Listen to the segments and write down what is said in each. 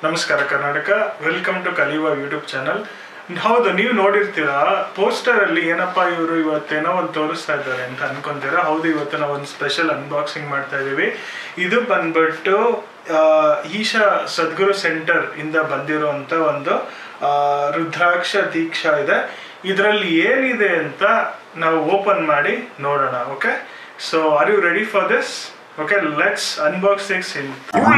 ನಮಸ್ಕಾರ Karnataka welcome to ಕಲಿಯುವ YouTube channel ಹೌದು ನೀವು ನೋಡಿರ್ತೀರಾ ಪೋಸ್ಟರ್ ಅಲ್ಲಿ ಏನಪ್ಪಾ ಇವರು ಇವತ್ತೇನೋ ಒಂದು ತೋರಿಸ್ತಾ ಇದ್ದಾರೆ ಅಂತ ಅನ್ಕೊಂತೀರಾ ಹೌದು ಇವತ್ತು ನಾವು ಒಂದು ಸ್ಪೆಷಲ್ ಅನ್ಬಾಕ್ಸಿಂಗ್ ಮಾಡ್ತಾ ಇದೀವಿ ಇದು ಬಂದ್ಬಿಟ್ಟು ಆ, ಈಶಾ ಸದ್ಗುರು ಸೆಂಟರ್ ಇಂದ ಬಂದಿರುವಂತ ಒಂದು ಆ, ರುದ್ರಾಕ್ಷ ದೀಕ್ಷಾ ಇದೆ ಇದರಲ್ಲಿ ಏನಿದೆ ಅಂತ ನಾವು ಓಪನ್ ಮಾಡಿ ನೋಡೋಣ okay so are you ready for this okay let's unbox this in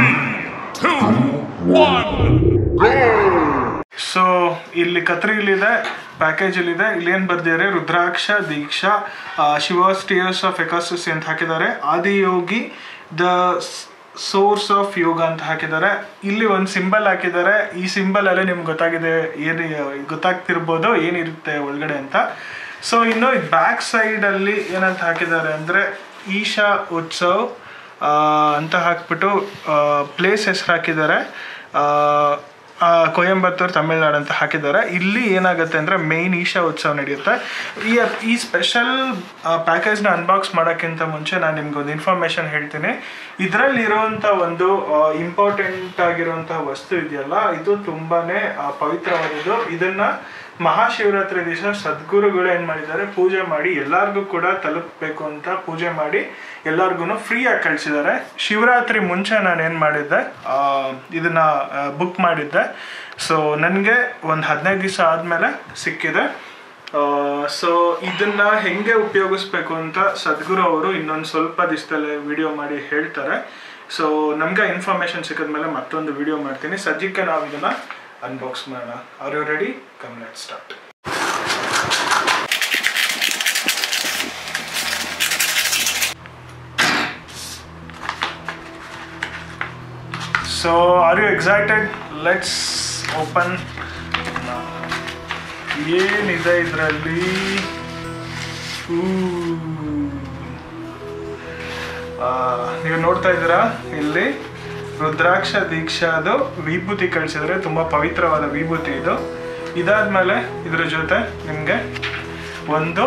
so ಇಲ್ಲಿ ಕತ್ರಿಲಿದೆ ಪ್ಯಾಕೇಜಲ್ಲಿದೆ ಇಲ್ಲಿ ಏನು ಬರ್ದಿದ್ದಾರೆ ರುದ್ರಾಕ್ಷ ದೀಕ್ಷಾ ಶಿವ ಸ್ಟಿಯರ್ಸ್ ಆಫ್ ಎಕಾಸಿಸ್ ಅಂತ ಹಾಕಿದ್ದಾರೆ Adiyogi the source of yoga ಅಂತ ಹಾಕಿದ್ದಾರೆ ಇಲ್ಲಿ ಒಂದು ಸಿಂಬಲ್ ಹಾಕಿದ್ದಾರೆ ಈ ಸಿಂಬಲ್ ಅಲ್ಲೇ ನಿಮ್ಗೆ ಗೊತ್ತಾಗಿದೆ ಏನು ಗೊತ್ತಾಗ್ತಿರ್ಬೋದು ಏನಿರುತ್ತೆ ಒಳಗಡೆ ಅಂತ ಸೊ ಇನ್ನು ಬ್ಯಾಕ್ ಸೈಡಲ್ಲಿ ಏನಂತ ಹಾಕಿದ್ದಾರೆ ಅಂದರೆ ಈಶಾ ಉತ್ಸವ್ ಆ, ಅಂತ ಹಾಕ್ಬಿಟ್ಟು ಪ್ಲೇಸ್ ಹೆಸರು ಹಾಕಿದ್ದಾರೆ ಆ, ಆ, ಕೊಯಂಬತ್ತೂರು ತಮಿಳ್ನಾಡು ಅಂತ ಹಾಕಿದ್ದಾರೆ ಇಲ್ಲಿ ಏನಾಗುತ್ತೆ ಅಂದರೆ ಮೇಯ್ನ್ ಈಶಾ ಉತ್ಸವ ನಡೆಯುತ್ತೆ ಈ ಈ ಸ್ಪೆಷಲ್ ಪ್ಯಾಕೇಜ್ನ ಅನ್ಬಾಕ್ಸ್ ಮಾಡೋಕ್ಕಿಂತ ಮುಂಚೆ ನಾನು ನಿಮ್ಗೆ ಒಂದು ಇನ್ಫಾರ್ಮೇಷನ್ ಹೇಳ್ತೀನಿ ಇದರಲ್ಲಿ ಇರುವಂಥ ಒಂದು ಇಂಪಾರ್ಟೆಂಟ್ ಆಗಿರುವಂತಹ ವಸ್ತು ಇದೆಯಲ್ಲ ಇದು ತುಂಬಾನೇ ಆ, ಪವಿತ್ರವಾದದ್ದು ಇದನ್ನ ಮಹಾಶಿವರಾತ್ರಿ ದಿವಸ ಸದ್ಗುರುಗಳು ಏನು ಮಾಡಿದ್ದಾರೆ ಪೂಜೆ ಮಾಡಿ ಎಲ್ಲರಿಗೂ ಕೂಡ ತಲುಪಬೇಕು ಅಂತ ಪೂಜೆ ಮಾಡಿ ಎಲ್ಲರಿಗೂ ಫ್ರೀಯಾಗಿ ಕಳಿಸಿದ್ದಾರೆ ಶಿವರಾತ್ರಿ ಮುಂಚೆ ನಾನು ಏನು ಮಾಡಿದ್ದೆ ಆ, ಇದನ್ನ ಬುಕ್ ಮಾಡಿದ್ದೆ ಸೊ ನನಗೆ ಒಂದು ಹದಿನೈದು ದಿವಸ ಆದಮೇಲೆ ಸಿಕ್ಕಿದೆ ಸೊ ಇದನ್ನ ಹೆಂಗೆ ಉಪಯೋಗಿಸ್ಬೇಕು ಅಂತ ಸದ್ಗುರು ಅವರು ಇನ್ನೊಂದು ಸ್ವಲ್ಪ ದಿವಸದಲ್ಲೇ ವಿಡಿಯೋ ಮಾಡಿ ಹೇಳ್ತಾರೆ ಸೊ ನಮ್ಗೆ ಇನ್ಫಾರ್ಮೇಶನ್ ಸಿಕ್ಕಿದ್ಮೇಲೆ ಮತ್ತೊಂದು ವಿಡಿಯೋ ಮಾಡ್ತೀನಿ ಸದ್ಯಕ್ಕೆ ನಾವು ಇದನ್ನ ಅನ್ಬಾಕ್ಸ್ ಮಾಡೋಣ are you ready come let start so are you excited let's open ಏನಿದೆ ಇದರಲ್ಲಿ ನೀವು ನೋಡ್ತಾ ಇದ್ದೀರಾ ಇಲ್ಲಿ ರುದ್ರಾಕ್ಷ ದೀಕ್ಷಾದು ವಿಭೂತಿ ಕಳಿಸಿದ್ರೆ ತುಂಬಾ ಪವಿತ್ರವಾದ ವಿಭೂತಿ ಇದು ಇದಾದ್ಮೇಲೆ ಇದ್ರ ಜೊತೆ ನಿಮಗೆ ಒಂದು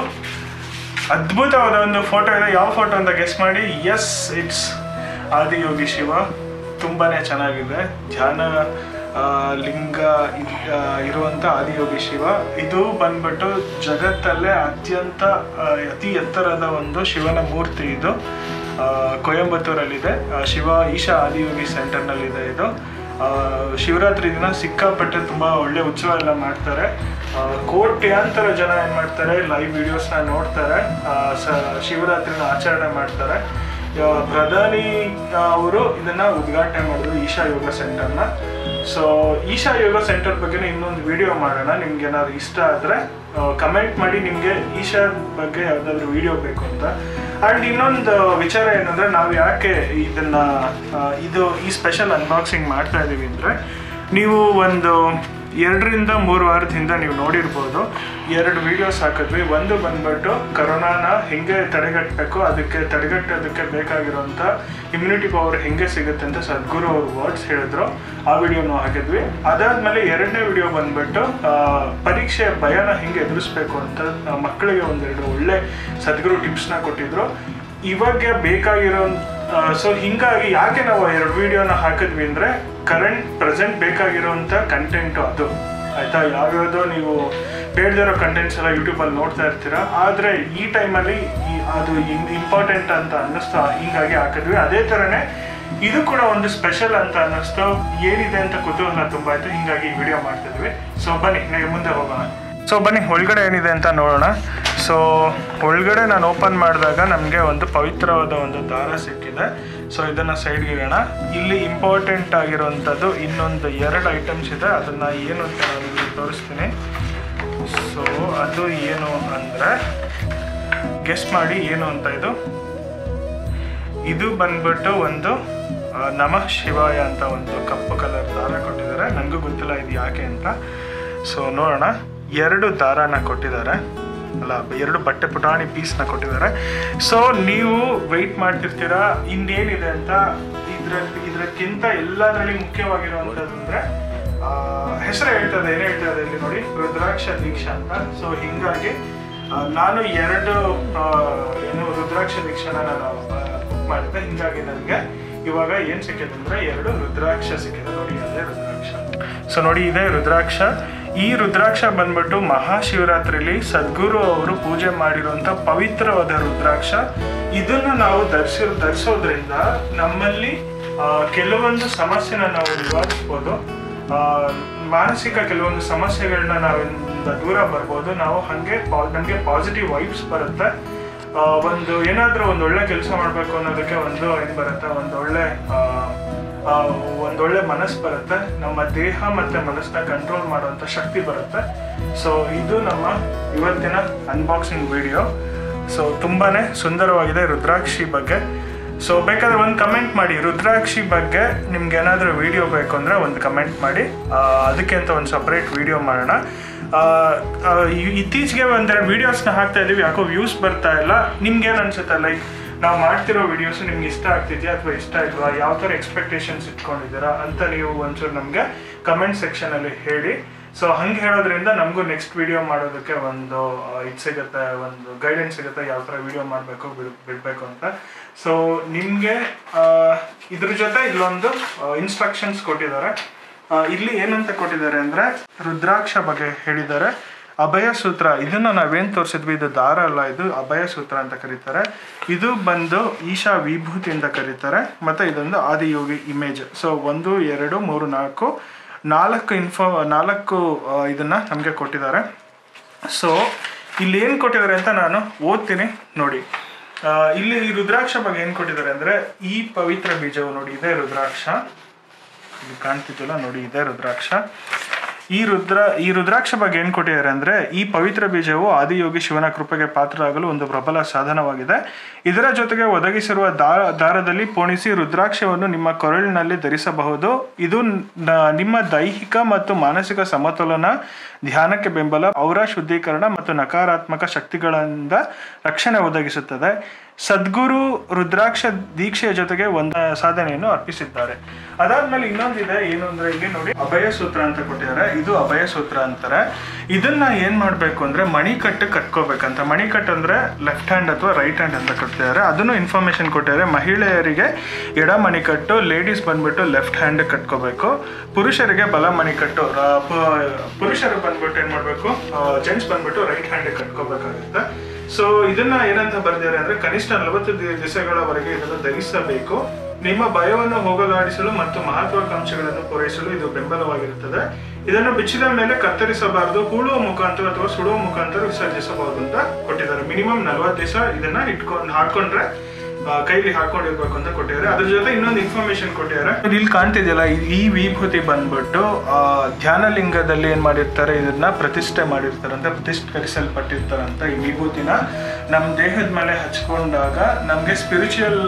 ಅದ್ಭುತವಾದ ಒಂದು ಫೋಟೋ ಇದೆ ಯಾವ ಫೋಟೋ ಅಂತ ಗೆಸ್ ಮಾಡಿ ಎಸ್ ಇಟ್ಸ್ ಆದಿಯೋಗಿ ಶಿವ ತುಂಬಾನೇ ಚೆನ್ನಾಗಿದೆ ಧ್ಯಾನ ಆ, ಲಿಂಗ ಇ- ಆ, ಇರುವಂತ ಆದಿಯೋಗಿ ಶಿವ ಇದು ಬಂದ್ಬಿಟ್ಟು ಜಗತ್ತಲ್ಲೇ ಅತ್ಯಂತ ಆ, ಅತಿ ಎತ್ತರದ ಒಂದು ಶಿವನ ಮೂರ್ತಿ ಇದು ಆ, ಕೊಯಂಬತ್ತೂರಲ್ಲಿದೆ ಆ, ಶಿವ ಈಶಾ ಆದಿಯೋಗಿ ಸೆಂಟರ್ನಲ್ಲಿದೆ ಇದು ಆ, ಶಿವರಾತ್ರಿ ದಿನ ಸಿಕ್ಕಾಪಟ್ಟೆ ತುಂಬ ಒಳ್ಳೆ ಉತ್ಸವ ಎಲ್ಲ ಮಾಡ್ತಾರೆ ಆ, ಕೋಟ್ಯಾಂತರ ಜನ ಏನು ಮಾಡ್ತಾರೆ ಲೈವ್ ವಿಡಿಯೋಸ್ನ ನೋಡ್ತಾರೆ ಆ, ಸ ಶಿವರಾತ್ರಿನ ಆಚರಣೆ ಮಾಡ್ತಾರೆ ಆ, ಪ್ರಧಾನಿ ಅವರು ಇದನ್ನ ಉದ್ಘಾಟನೆ ಮಾಡಿದ್ರು ಈಶಾ ಯೋಗ ಸೆಂಟರ್ನ ಸೊ ಈಶಾ ಯೋಗ ಸೆಂಟರ್ ಬಗ್ಗೆ ಇನ್ನೊಂದು ವಿಡಿಯೋ ಮಾಡೋಣ ನಿಮ್ಗೆ ಏನಾದ್ರು ಇಷ್ಟ ಆದ್ರೆ ಕಮೆಂಟ್ ಮಾಡಿ ನಿಮ್ಗೆ ಈಶಾ ಬಗ್ಗೆ ಯಾವ್ದಾದ್ರು ವಿಡಿಯೋ ಬೇಕು ಅಂತ ಅಂಡ್ ಇನ್ನೊಂದು ವಿಚಾರ ಏನಂದ್ರೆ ನಾವು ಯಾಕೆ ಇದನ್ನ ಆ, ಇದು ಈ ಸ್ಪೆಷಲ್ ಅನ್ಬಾಕ್ಸಿಂಗ್ ಮಾಡ್ತಾ ಇದೀವಿ ಅಂದ್ರೆ ನೀವು ಒಂದು ಎರಡರಿಂದ ಮೂರು ವಾರದ ಹಿಂದೆ ನೀವು ನೋಡಿರ್ಬೋದು ಎರಡು ವಿಡಿಯೋಸ್ ಹಾಕಿದ್ವಿ ಒಂದು ಬಂದ್ಬಿಟ್ಟು ಕರೋನಾನ ಹೆಂಗೆ ತಡೆಗಟ್ಟಬೇಕು ಅದಕ್ಕೆ ತಡೆಗಟ್ಟೋದಕ್ಕೆ ಬೇಕಾಗಿರುವಂಥ ಇಮ್ಯುನಿಟಿ ಪವರ್ ಹೆಂಗೆ ಸಿಗುತ್ತೆ ಅಂತ ಸದ್ಗುರು ಅವ್ರ ವರ್ಡ್ಸ್ ಹೇಳಿದ್ರು ಆ ವಿಡಿಯೋನು ಹಾಕಿದ್ವಿ ಅದಾದ್ಮೇಲೆ ಎರಡನೇ ವಿಡಿಯೋ ಬಂದ್ಬಿಟ್ಟು ಆ, ಪರೀಕ್ಷೆಯ ಭಯನ ಹೆಂಗೆ ಎದುರಿಸ್ಬೇಕು ಅಂತ ಆ, ಮಕ್ಕಳಿಗೆ ಒಂದೆರಡು ಒಳ್ಳೆ ಸದ್ಗುರು ಟಿಪ್ಸ್ನ ಕೊಟ್ಟಿದ್ರು ಇವಾಗ ಬೇಕಾಗಿರೋ ಸೊ ಹಿಂಗಾಗಿ ಯಾಕೆ ನಾವು ಎರಡು ವಿಡಿಯೋನ ಹಾಕಿದ್ವಿ ಅಂದ್ರೆ ಕರೆಂಟ್ ಪ್ರೆಸೆಂಟ್ ಬೇಕಾಗಿರೋಂಥ ಕಂಟೆಂಟು ಅದು ಆಯ್ತಾ ಯಾವ್ಯಾವುದೋ ನೀವು ಬೇಡದಿರೋ ಕಂಟೆಂಟ್ಸ್ ಎಲ್ಲ ಯೂಟ್ಯೂಬಲ್ಲಿ ನೋಡ್ತಾ ಇರ್ತೀರಾ ಆದರೆ ಈ ಟೈಮಲ್ಲಿ ಈ ಅದು ಇಂಪಾರ್ಟೆಂಟ್ ಅಂತ ಅನ್ನಿಸ್ತಾ ಹಿಂಗಾಗಿ ಹಾಕಿದ್ವಿ ಅದೇ ಥರನೇ ಇದು ಕೂಡ ಒಂದು ಸ್ಪೆಷಲ್ ಅಂತ ಅನ್ನಿಸ್ತು ಏನಿದೆ ಅಂತ ಕುತೂಹಲ ತುಂಬ ಆಯ್ತು ಹಿಂಗಾಗಿ ಈ ವಿಡಿಯೋ ಮಾಡ್ತಿದ್ವಿ ಸೊ ಬನ್ನಿ ನೀವು ಮುಂದೆ ಹೋಗೋಣ ಸೊ ಬನ್ನಿ ಒಳಗಡೆ ಏನಿದೆ ಅಂತ ನೋಡೋಣ ಸೊ ಒಳಗಡೆ ನಾನು ಓಪನ್ ಮಾಡಿದಾಗ ನಮಗೆ ಒಂದು ಪವಿತ್ರವಾದ ಒಂದು ದಾರ ಸಿಕ್ಕಿದೆ ಸೊ ಇದನ್ನು ಸೈಡ್ಗೆ ಇಡೋಣ ಇಲ್ಲಿ ಇಂಪಾರ್ಟೆಂಟ್ ಆಗಿರುವಂಥದ್ದು ಇನ್ನೊಂದು ಎರಡು ಐಟಮ್ಸ್ ಇದೆ ಅದನ್ನು ಏನು ಅಂತ ನಾನು ನಿಮ್ಗೆ ತೋರಿಸ್ತೀನಿ ಸೊ ಅದು ಏನು ಅಂದರೆ ಗೆಸ್ ಮಾಡಿ ಏನು ಅಂತ ಇದು ಇದು ಬಂದ್ಬಿಟ್ಟು ಒಂದು ಆ, ನಮಃ ಶಿವಾಯ ಅಂತ ಒಂದು ಕಪ್ಪು ಕಲರ್ ದಾರ ಕೊಟ್ಟಿದ್ದಾರೆ ನನಗೂ ಗೊತ್ತಿಲ್ಲ ಇದು ಯಾಕೆ ಅಂತ ಸೊ ನೋಡೋಣ ಎರಡು ದಾರನ ಕೊಟ್ಟಿದ್ದಾರೆ ಅಲ್ಲ ಎರಡು ಬಟ್ಟೆ ಪುಟಾಣಿ ಪೀಸ್ನ ಕೊಟ್ಟಿದ್ದಾರೆ ಸೊ ನೀವು ವೆಯ್ಟ್ ಮಾಡ್ತಿರ್ತೀರಾ ಇನ್ನೇನಿದೆ ಅಂತ ಇದ್ರಲ್ಲಿ ಇದಕ್ಕಿಂತ ಎಲ್ಲದರಲ್ಲಿ ಮುಖ್ಯವಾಗಿರುವಂಥದ್ದು ಅಂದರೆ ಹೆಸರು ಹೇಳ್ತದೆ ಏನು ಹೇಳ್ತದೆ ಇಲ್ಲಿ ನೋಡಿ ರುದ್ರಾಕ್ಷ ದೀಕ್ಷಾ ಅಂತ ಸೊ ಹಿಂಗಾಗಿ ಆ, ನಾನು ಎರಡು ಆ, ಏನು ರುದ್ರಾಕ್ಷ ದೀಕ್ಷಾನ ನಾನು ಬುಕ್ ಮಾಡಿದ್ದೆ ಹಿಂಗಾಗಿ ನನಗೆ ಇವಾಗ ಏನ್ ಸಿಕ್ಕಿದೆ ಅಂದ್ರೆ ಎರಡು ರುದ್ರಾಕ್ಷ ಸಿಕ್ಕಿದೆ ನೋಡಿ ಅದೇ ರುದ್ರಾಕ್ಷ ಸೊ ನೋಡಿ ಇದೆ ರುದ್ರಾಕ್ಷ ಈ ರುದ್ರಾಕ್ಷ ಬಂದ್ಬಿಟ್ಟು ಮಹಾಶಿವರಾತ್ರಿಲಿ ಸದ್ಗುರು ಅವರು ಪೂಜೆ ಮಾಡಿರುವಂತ ಪವಿತ್ರವಾದ ರುದ್ರಾಕ್ಷ ಇದನ್ನು ನಾವು ಧರಿಸಿ ಧರಿಸೋದ್ರಿಂದ ನಮ್ಮಲ್ಲಿ ಆ, ಕೆಲವೊಂದು ಸಮಸ್ಯೆನ ನಾವು ನಿವಾರಿಸ್ಬೋದು ಆ, ಮಾನಸಿಕ ಕೆಲವೊಂದು ಸಮಸ್ಯೆಗಳನ್ನ ನಾವಿಂದ ದೂರ ಬರ್ಬೋದು ನಾವು ಹಾಗೆ ನಮಗೆ ಪಾಸಿಟಿವ್ ವೈಬ್ಸ್ ಬರುತ್ತೆ ಆ, ಒಂದು ಏನಾದ್ರೂ ಒಂದು ಒಳ್ಳೆ ಕೆಲಸ ಮಾಡಬೇಕು ಅನ್ನೋದಕ್ಕೆ ಒಂದು ಏನು ಬರುತ್ತೆ ಒಂದು ಒಳ್ಳೆ ಆ, ಆ, ಒಂದೊಳ್ಳೆ ಮನಸ್ಸು ಬರುತ್ತೆ ನಮ್ಮ ದೇಹ ಮತ್ತೆ ಮನಸ್ಸನ್ನ ಕಂಟ್ರೋಲ್ ಮಾಡುವಂತ ಶಕ್ತಿ ಬರುತ್ತೆ ಸೊ ಇದು ನಮ್ಮ ಇವತ್ತಿನ ಅನ್ಬಾಕ್ಸಿಂಗ್ ವಿಡಿಯೋ ಸೊ ತುಂಬಾನೇ ಸುಂದರವಾಗಿದೆ ರುದ್ರಾಕ್ಷಿ ಬಗ್ಗೆ ಸೊ ಬೇಕಾದ್ರೆ ಒಂದು ಕಮೆಂಟ್ ಮಾಡಿ ರುದ್ರಾಕ್ಷಿ ಬಗ್ಗೆ ನಿಮ್ಗೆ ಏನಾದರೂ ವಿಡಿಯೋ ಬೇಕು ಅಂದರೆ ಒಂದು ಕಮೆಂಟ್ ಮಾಡಿ ಆ, ಅದಕ್ಕೆ ಅಂತ ಒಂದು ಸಪ್ರೇಟ್ ವಿಡಿಯೋ ಮಾಡೋಣ ಆ, ಆ, ಇ- ಇತ್ತೀಚೆಗೆ ಒಂದೆರಡು ವಿಡಿಯೋಸ್ನ ಹಾಕ್ತಾ ಇದೀವಿ ಯಾಕೋ ವ್ಯೂಸ್ ಬರ್ತಾ ಇಲ್ಲ ನಿಮ್ಗೆ ಏನು ಅನ್ಸುತ್ತೆ ಲೈಕ್ ನಾವು ಮಾಡ್ತಿರೋ ವಿಡಿಯೋಸ್ ನಿಮ್ಗೆ ಇಷ್ಟ ಆಗ್ತಿದ್ಯಾ ಅಥವಾ ಇಷ್ಟ ಇಲ್ವಾ ಯಾವ ಥರ ಎಕ್ಸ್ಪೆಕ್ಟೇಷನ್ಸ್ ಇಟ್ಕೊಂಡಿದ್ದೀರಾ ಅಂತ ನೀವು ಒಂಚೂರು ನಮಗೆ ಕಮೆಂಟ್ ಸೆಕ್ಷನಲ್ಲಿ ಹೇಳಿ ಸೊ ಹಂಗೆ ಹೇಳೋದ್ರಿಂದ ನಮಗೂ ನೆಕ್ಸ್ಟ್ ವಿಡಿಯೋ ಮಾಡೋದಕ್ಕೆ ಒಂದು ಇದು ಸಿಗುತ್ತೆ ಒಂದು ಗೈಡೆನ್ಸ್ ಸಿಗುತ್ತೆ ಯಾವ ಥರ ವಿಡಿಯೋ ಮಾಡಬೇಕು ಬಿಡಬೇಕು ಅಂತ ಸೊ ನಿಮಗೆ ಇದ್ರ ಜೊತೆ ಇಲ್ಲೊಂದು ಇನ್ಸ್ಟ್ರಕ್ಷನ್ಸ್ ಕೊಟ್ಟಿದ್ದಾರೆ ಆ, ಇಲ್ಲಿ ಏನಂತ ಕೊಟ್ಟಿದ್ದಾರೆ ಅಂದ್ರೆ ರುದ್ರಾಕ್ಷ ಬಗ್ಗೆ ಹೇಳಿದ್ದಾರೆ ಅಭಯ ಸೂತ್ರ ಇದನ್ನ ನಾವೇನ್ ತೋರಿಸಿದ್ವಿ ಇದು ದಾರ ಅಲ್ಲ ಇದು ಅಭಯ ಸೂತ್ರ ಅಂತ ಕರೀತಾರೆ ಇದು ಬಂದು ಈಶಾ ವಿಭೂತಿ ಅಂತ ಕರೀತಾರೆ ಮತ್ತೆ ಇದೊಂದು ಆದಿಯೋಗಿ ಇಮೇಜ್ ಸೊ ಒಂದು ಎರಡು ಮೂರು ನಾಲ್ಕು ನಾಲ್ಕು ಇನ್ಫೋ ನಾಲ್ಕು ಆ, ಇದನ್ನ ನಮಗೆ ಕೊಟ್ಟಿದ್ದಾರೆ ಸೊ ಇಲ್ಲಿ ಏನು ಕೊಟ್ಟಿದ್ದಾರೆ ಅಂತ ನಾನು ಓದ್ತೀನಿ ನೋಡಿ ಆ, ಇಲ್ಲಿ ಈ ರುದ್ರಾಕ್ಷ ಬಗ್ಗೆ ಏನು ಕೊಟ್ಟಿದ್ದಾರೆ ಅಂದ್ರೆ ಈ ಪವಿತ್ರ ಬೀಜವು ನೋಡಿ ಇದೇ ರುದ್ರಾಕ್ಷ ಇಲ್ಲಿ ಕಾಣ್ತಿದ್ದಿಲ್ಲ ನೋಡಿ ಇದೆ ರುದ್ರಾಕ್ಷ ಈ ರುದ್ರ ಈ ರುದ್ರಾಕ್ಷ ಬಗ್ಗೆ ಏನು ಕೊಟ್ಟಿದ್ದಾರೆ ಅಂದ್ರೆ ಈ ಪವಿತ್ರ ಬೀಜವು ಆದಿಯೋಗಿ ಶಿವನ ಕೃಪೆಗೆ ಪಾತ್ರರಾಗಲು ಒಂದು ಪ್ರಬಲ ಸಾಧನವಾಗಿದೆ ಇದರ ಜೊತೆಗೆ ಒದಗಿಸಿರುವ ದಾರ ದಾರದಲ್ಲಿ ಪೋಣಿಸಿ ರುದ್ರಾಕ್ಷವನ್ನು ನಿಮ್ಮ ಕೊರಳಿನಲ್ಲಿ ಧರಿಸಬಹುದು ಇದು ನ- ನಿಮ್ಮ ದೈಹಿಕ ಮತ್ತು ಮಾನಸಿಕ ಸಮತೋಲನ ಧ್ಯಾನಕ್ಕೆ ಬೆಂಬಲ ಔರ ಶುದ್ಧೀಕರಣ ಮತ್ತು ನಕಾರಾತ್ಮಕ ಶಕ್ತಿಗಳಿಂದ ರಕ್ಷಣೆ ಒದಗಿಸುತ್ತದೆ ಸದ್ಗುರು ರುದ್ರಾಕ್ಷ ದೀಕ್ಷೆಯ ಜೊತೆಗೆ ಒಂದು ಸಾಧನೆಯನ್ನು ಅರ್ಪಿಸಿದ್ದಾರೆ ಅದಾದ್ಮೇಲೆ ಇನ್ನೊಂದಿದೆ ಏನು ಅಂದ್ರೆ ಇಲ್ಲಿ ನೋಡಿ ಅಭಯ ಸೂತ್ರ ಅಂತ ಕೊಟ್ಟಿದ್ದಾರೆ ಇದು ಅಭಯ ಸೂತ್ರ ಅಂತಾರೆ ಇದನ್ನ ಏನ್ ಮಾಡ್ಬೇಕು ಅಂದ್ರೆ ಮಣಿಕಟ್ಟು ಕಟ್ಕೋಬೇಕಂತ ಮಣಿಕಟ್ಟು ಅಂದ್ರೆ ಲೆಫ್ಟ್ ಹ್ಯಾಂಡ್ ಅಥವಾ ರೈಟ್ ಹ್ಯಾಂಡ್ ಅಂತ ಕೊಟ್ಟಿದ್ದಾರೆ ಅದನ್ನು ಇನ್ಫಾರ್ಮೇಶನ್ ಕೊಟ್ಟಿದ್ದಾರೆ ಮಹಿಳೆಯರಿಗೆ ಎಡ ಮಣಿಕಟ್ಟು ಲೇಡೀಸ್ ಬಂದ್ಬಿಟ್ಟು ಲೆಫ್ಟ್ ಹ್ಯಾಂಡ್ ಕಟ್ಕೋಬೇಕು ಪುರುಷರಿಗೆ ಬಲ ಮಣಿಕಟ್ಟು ಆ, ಪ- ಪುರುಷರು ಬಂದ್ಬಿಟ್ಟು ಏನ್ ಮಾಡ್ಬೇಕು ಜೆಂಟ್ಸ್ ಬಂದ್ಬಿಟ್ಟು ರೈಟ್ ಹ್ಯಾಂಡ್ ಕಟ್ಕೋಬೇಕಾಗುತ್ತೆ ಸೊ ಇದನ್ನ ಏನಂತ ಬರ್ದಿದ್ದಾರೆ ಅಂದ್ರೆ ಕನಿಷ್ಠ ನಲವತ್ತು ದಿ- ದಿವಸಗಳವರೆಗೆ ಇದನ್ನು ಧರಿಸಬೇಕು ನಿಮ್ಮ ಭಯವನ್ನು ಹೋಗಲಾಡಿಸಲು ಮತ್ತು ಮಹತ್ವಾಕಾಂಕ್ಷೆಗಳನ್ನು ಪೂರೈಸಲು ಇದು ಬೆಂಬಲವಾಗಿರುತ್ತದೆ ಇದನ್ನು ಬಿಚ್ಚಿದ ಮೇಲೆ ಕತ್ತರಿಸಬಾರದು ಹೂಳುವ ಮುಖಾಂತರ ಅಥವಾ ಸುಡುವ ಮುಖಾಂತರ ವಿಸರ್ಜಿಸಬಹುದು ಅಂತ ಕೊಟ್ಟಿದ್ದಾರೆ ಮಿನಿಮಮ್ ನಲವತ್ತು ದಿವಸ ಇದನ್ನ ಇಟ್ಕೊಂಡು ಹಾಕೊಂಡ್ರೆ ಆ, ಕೈಲಿ ಹಾಕೊಂಡಿರ್ಬೇಕು ಅಂತ ಕೊಟ್ಟಿದ್ದಾರೆ ಅದ್ರ ಜೊತೆ ಇನ್ನೊಂದು ಇನ್ಫಾರ್ಮೇಶನ್ ಕೊಟ್ಟಿದ್ದಾರೆ ಇಲ್ಲಿ ಕಾಣ್ತಿದೆಯಲ್ಲ ಈ- ಈ ವಿಭೂತಿ ಬಂದ್ಬಿಟ್ಟು ಆ, ಧ್ಯಾನಲಿಂಗದಲ್ಲಿ ಏನ್ ಮಾಡಿರ್ತಾರೆ ಇದನ್ನ ಪ್ರತಿಷ್ಠೆ ಮಾಡಿರ್ತಾರಂತೆ ಪ್ರತಿಷ್ಠರಿಸಲ್ಪಟ್ಟಿರ್ತಾರಂತ ಈ ವಿಭೂತಿನ ನಮ್ಮ ದೇಹದ ಮೇಲೆ ಹಚ್ಕೊಂಡಾಗ ನಮ್ಗೆ ಸ್ಪಿರಿಚುವಲ್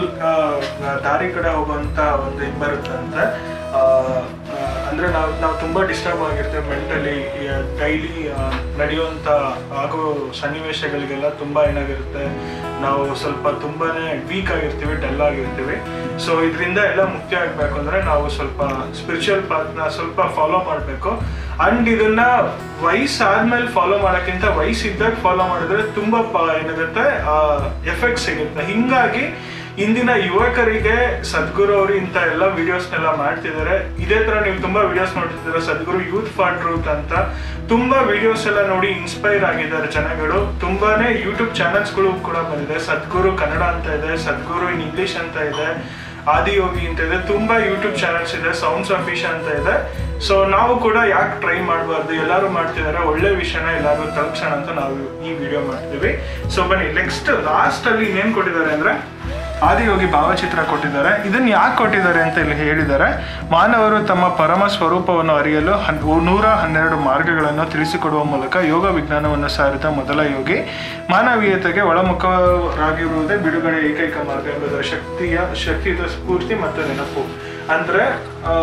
ದಾರಿ ಕಡೆ ಹೋಗುವಂತ ಒಂದು ಇದು ಬರುತ್ತಂತೆ ಆ, ಆ, ಅಂದ್ರೆ ನಾವು ನಾವು ತುಂಬಾ ಡಿಸ್ಟರ್ಬ್ ಆಗಿರ್ತೇವೆ ಮೆಂಟಲಿ ಡೈಲಿ ನಡೆಯುವಂತ ಆಗೋ ಸನ್ನಿವೇಶಗಳಿಗೆಲ್ಲ ತುಂಬಾ ಏನಾಗಿರುತ್ತೆ ನಾವು ಸ್ವಲ್ಪ ತುಂಬಾನೇ ವೀಕ್ ಆಗಿರ್ತೀವಿ ಡಲ್ ಆಗಿರ್ತೀವಿ ಸೊ ಇದರಿಂದ ಎಲ್ಲ ಮುಕ್ತಿ ಆಗ್ಬೇಕು ಅಂದ್ರೆ ನಾವು ಸ್ವಲ್ಪ ಸ್ಪಿರಿಚುವಲ್ ಪಾತ್ನ ಸ್ವಲ್ಪ ಫಾಲೋ ಮಾಡಬೇಕು ಅಂಡ್ ಇದನ್ನ ವಯಸ್ಸಾದ್ಮೇಲೆ ಫಾಲೋ ಮಾಡೋಕ್ಕಿಂತ ವಯಸ್ಸಿದ್ದಾಗ ಫಾಲೋ ಮಾಡಿದ್ರೆ ತುಂಬಾ ಪ- ಏನಾಗುತ್ತೆ ಎಫೆಕ್ಟ್ ಸಿಗುತ್ತೆ ಹಿಂಗಾಗಿ ಇಂದಿನ ಯುವಕರಿಗೆ ಸದ್ಗುರು ಅವರು ಇಂಥ ಎಲ್ಲ ವಿಡಿಯೋಸ್ನೆಲ್ಲ ಮಾಡ್ತಿದ್ದಾರೆ ಇದೇ ತರ ನೀವು ತುಂಬಾ ವಿಡಿಯೋಸ್ ನೋಡ್ತಿದ್ದೀರಾ ಸದ್ಗುರು ಯೂತ್ ಫಾರ್ ಟ್ರೂತ್ ಅಂತ ತುಂಬಾ ವಿಡಿಯೋಸ್ ಎಲ್ಲ ನೋಡಿ ಇನ್ಸ್ಪೈರ್ ಆಗಿದ್ದಾರೆ ಜನಗಳು ತುಂಬಾನೇ ಯೂಟ್ಯೂಬ್ ಚಾನೆಲ್ಸ್ಗಳು ಕೂಡ ಬಂದಿದೆ ಸದ್ಗುರು ಕನ್ನಡ ಅಂತ ಇದೆ ಸದ್ಗುರು ಇನ್ ಇಂಗ್ಲಿಷ್ ಅಂತ ಇದೆ ಆದಿಯೋಗಿ ಅಂತ ಇದೆ ತುಂಬಾ ಯೂಟ್ಯೂಬ್ ಚಾನೆಲ್ಸ್ ಇದೆ ಸೌಂಡ್ಸ್ ಆಫ್ ಈಶಾ ಅಂತ ಇದೆ ಸೊ ನಾವು ಕೂಡ ಯಾಕೆ ಟ್ರೈ ಮಾಡಬಾರ್ದು ಎಲ್ಲರೂ ಮಾಡ್ತಿದ್ದಾರೆ ಒಳ್ಳೆ ವಿಷಯನ ಎಲ್ಲರೂ ತಲುಪ್ಸೋಣ ಅಂತ ನಾವು ಈ ವಿಡಿಯೋ ಮಾಡ್ತೀವಿ ಸೊ ಬನ್ನಿ ನೆಕ್ಸ್ಟ್ ಲಾಸ್ಟ್ ಅಲ್ಲಿ ಇನ್ನೇನ್ ಕೊಟ್ಟಿದ್ದಾರೆ ಅಂದ್ರೆ ಆದಿಯೋಗಿ ಭಾವಚಿತ್ರ ಕೊಟ್ಟಿದ್ದಾರೆ ಇದನ್ನ ಯಾಕೆ ಕೊಟ್ಟಿದ್ದಾರೆ ಅಂತ ಇಲ್ಲಿ ಹೇಳಿದ್ದಾರೆ ಮಾನವರು ತಮ್ಮ ಪರಮ ಸ್ವರೂಪವನ್ನು ಅರಿಯಲು ಹನ್- ನೂರ ಹನ್ನೆರಡು ಮಾರ್ಗಗಳನ್ನು ತಿಳಿಸಿಕೊಡುವ ಮೂಲಕ ಯೋಗ ವಿಜ್ಞಾನವನ್ನು ಸಾರಿದ ಮೊದಲ ಯೋಗಿ ಮಾನವೀಯತೆಗೆ ಒಳಮುಖರಾಗಿರುವುದೇ ಬಿಡುಗಡೆ ಏಕೈಕ ಮಾರ್ಗ ಎಂಬುದರ ಶಕ್ತಿಯ ಶಕ್ತಿಯುತ ಸ್ಫೂರ್ತಿ ಮತ್ತು ನೆನಪು ಅಂದ್ರೆ ಆ,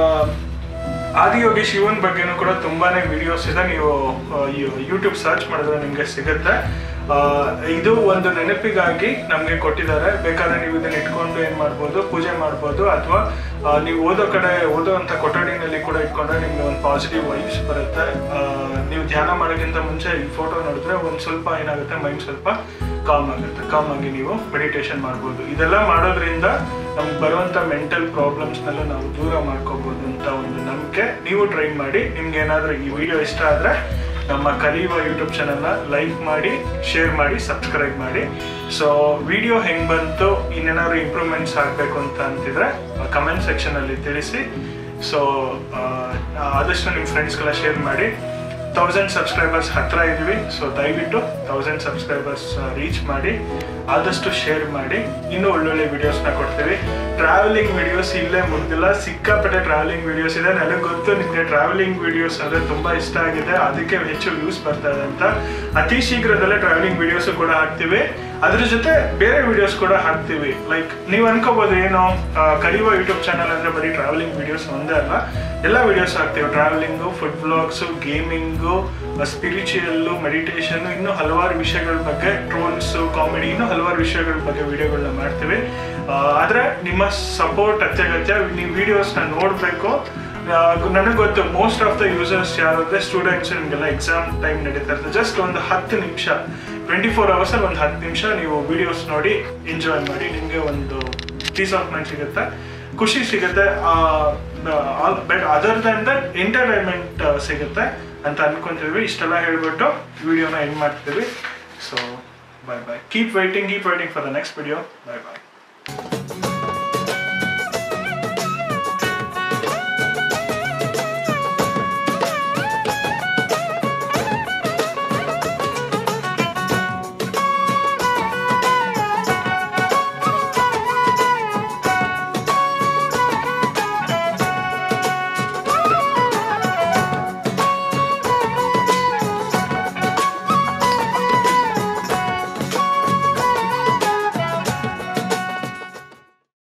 ಆದಿಯೋಗಿ ಶಿವನ್ ಬಗ್ಗೆನೂ ಕೂಡ ತುಂಬಾನೇ ವಿಡಿಯೋಸ್ ಇದೆ ನೀವು ಯೂಟ್ಯೂಬ್ ಸರ್ಚ್ ಮಾಡಿದ್ರೆ ನಿಮಗೆ ಸಿಗುತ್ತೆ ಆ, ಇದು ಒಂದು ನೆನಪಿಗಾಗಿ ನಮಗೆ ಕೊಟ್ಟಿದ್ದಾರೆ ಬೇಕಾದ್ರೆ ನೀವು ಇದನ್ನ ಇಟ್ಕೊಂಡು ಏನ್ ಮಾಡ್ಬೋದು ಪೂಜೆ ಮಾಡ್ಬೋದು ಅಥವಾ ನೀವು ಓದೋ ಕಡೆ ಓದೋವಂಥ ಕೊಠಡಿನಲ್ಲಿ ಕೂಡ ಇಟ್ಕೊಂಡ್ರೆ ನಿಮ್ಗೆ ಒಂದು ಪಾಸಿಟಿವ್ ವೈಬ್ಸ್ ಬರುತ್ತೆ ಆ, ನೀವು ಧ್ಯಾನ ಮಾಡೋಕ್ಕಿಂತ ಮುಂಚೆ ಈ ಫೋಟೋ ನೋಡಿದ್ರೆ ಒಂದು ಸ್ವಲ್ಪ ಏನಾಗುತ್ತೆ ಮೈಂಡ್ ಸ್ವಲ್ಪ ಕಾಮ್ ಆಗುತ್ತೆ ಕಾಮ್ ಆಗಿ ನೀವು ಮೆಡಿಟೇಷನ್ ಮಾಡ್ಬೋದು ಇದೆಲ್ಲ ಮಾಡೋದ್ರಿಂದ ನಮ್ಗೆ ಬರುವಂಥ ಮೆಂಟಲ್ ಪ್ರಾಬ್ಲಮ್ಸ್ನೆಲ್ಲ ನಾವು ದೂರ ಮಾಡ್ಕೋಬೋದು ಅಂತ ಒಂದು ನಂಬಿಕೆ ಅದಕ್ಕೆ ನೀವು ಟ್ರೈ ಮಾಡಿ ನಿಮ್ಗೆ ಏನಾದರೂ ಈ ವಿಡಿಯೋ ಇಷ್ಟ ಆದರೆ ನಮ್ಮ ಕಲಿಯುವ ಯೂಟ್ಯೂಬ್ ಚಾನಲ್ನ ಲೈಕ್ ಮಾಡಿ ಶೇರ್ ಮಾಡಿ ಸಬ್ಸ್ಕ್ರೈಬ್ ಮಾಡಿ ಸೊ ವಿಡಿಯೋ ಹೆಂಗೆ ಬಂತು ಇನ್ನೇನಾದ್ರು ಇಂಪ್ರೂವ್ಮೆಂಟ್ಸ್ ಆಗಬೇಕು ಅಂತ ಅಂತಿದ್ರೆ ಕಮೆಂಟ್ ಸೆಕ್ಷನಲ್ಲಿ ತಿಳಿಸಿ ಸೊ ಆದಷ್ಟು ನಿಮ್ಮ ಫ್ರೆಂಡ್ಸ್ಗೆಲ್ಲ ಶೇರ್ ಮಾಡಿ ತೌಸಂಡ್ ಸಬ್ಸ್ಕ್ರೈಬರ್ಸ್ ಹತ್ರ ಇದ್ವಿ ಸೊ ದಯವಿಟ್ಟು ತೌಸಂಡ್ ಸಬ್ಸ್ಕ್ರೈಬರ್ಸ್ ರೀಚ್ ಮಾಡಿ ಆದಷ್ಟು ಶೇರ್ ಮಾಡಿ ಇನ್ನೂ ಒಳ್ಳೊಳ್ಳೆ ವಿಡಿಯೋಸ್ನ ಕೊಡ್ತೀವಿ ಟ್ರಾವೆಲಿಂಗ್ ವಿಡಿಯೋಸ್ ಇಲ್ಲೇ ಮುಗ್ದಿಲ್ಲ ಸಿಕ್ಕಾಪಟ್ಟೆ ಟ್ರಾವೆಲಿಂಗ್ ವಿಡಿಯೋಸ್ ಇದೆ ನನಗೆ ಗೊತ್ತು ನಿಮಗೆ ಟ್ರಾವೆಲಿಂಗ್ ವಿಡಿಯೋಸ್ ಅಂದರೆ ತುಂಬ ಇಷ್ಟ ಆಗಿದೆ ಅದಕ್ಕೆ ಹೆಚ್ಚು ವ್ಯೂಸ್ ಬರ್ತಾ ಇದೆ ಅಂತ ಅತಿ ಶೀಘ್ರದಲ್ಲೇ ಟ್ರಾವೆಲಿಂಗ್ ವಿಡಿಯೋಸ್ ಕೂಡ ಹಾಕ್ತೀವಿ ಅದ್ರ ಜೊತೆ ಬೇರೆ ವಿಡಿಯೋಸ್ ಕೂಡ ಹಾಕ್ತೀವಿ ಲೈಕ್ ನೀವು ಅನ್ಕೋಬಹುದು ಏನು ಆ, ಕಲಿಯುವ ಯೂಟ್ಯೂಬ್ ಚಾನಲ್ ಅಂದ್ರೆ ಬರೀ ಟ್ರಾವೆಲಿಂಗ್ ವಿಡಿಯೋಸ್ ಒಂದೇ ಅಲ್ಲ ಎಲ್ಲ ವಿಡಿಯೋಸ್ ಹಾಕ್ತೀವಿ travelling food blogs gaming spiritual meditation ಇನ್ನೂ ಹಲವಾರು ವಿಷಯಗಳ ಬಗ್ಗೆ ಟ್ರೋಲ್ಸು ಕಾಮಿಡಿ ಇನ್ನೂ ಹಲವಾರು ವಿಷಯಗಳ ಬಗ್ಗೆ ವಿಡಿಯೋಗಳನ್ನ ಮಾಡ್ತೀವಿ ಆ, ಆದ್ರೆ ನಿಮ್ಮ ಸಪೋರ್ಟ್ ಅತ್ಯಗತ್ಯ ನೀವು ವಿಡಿಯೋಸ್ನ ನೋಡಬೇಕು ನನಗೆ ಗೊತ್ತು ಮೋಸ್ಟ್ ಆಫ್ ದ ಯೂಸರ್ಸ್ ಯಾರು ಅಂದರೆ ಸ್ಟೂಡೆಂಟ್ಸ್ ನಿಮಗೆಲ್ಲ ಎಕ್ಸಾಮ್ ಟೈಮ್ ನಡೀತಾ ಇರ್ತದೆ ಜಸ್ಟ್ ಒಂದು ಹತ್ತು ನಿಮಿಷ ಟ್ವೆಂಟಿ ಫೋರ್ ಅವರ್ಸಲ್ಲಿ ಒಂದು ಹತ್ತು ನಿಮಿಷ ನೀವು ವಿಡಿಯೋಸ್ ನೋಡಿ ಎಂಜಾಯ್ ಮಾಡಿ ನಿಮಗೆ ಒಂದು ಪೀಸ್ ಆಫ್ ಮೈಂಡ್ ಸಿಗುತ್ತೆ ಖುಷಿ ಸಿಗುತ್ತೆ but other than that entertainment ಸಿಗುತ್ತೆ ಅಂತ ಅನ್ಕೊಂತೀವಿ ಇಷ್ಟೆಲ್ಲ ಹೇಳ್ಬಿಟ್ಟು ವಿಡಿಯೋನ ಎಂಡ್ ಮಾಡ್ತೀವಿ so bye bye keep waiting keep waiting for the next video bye bye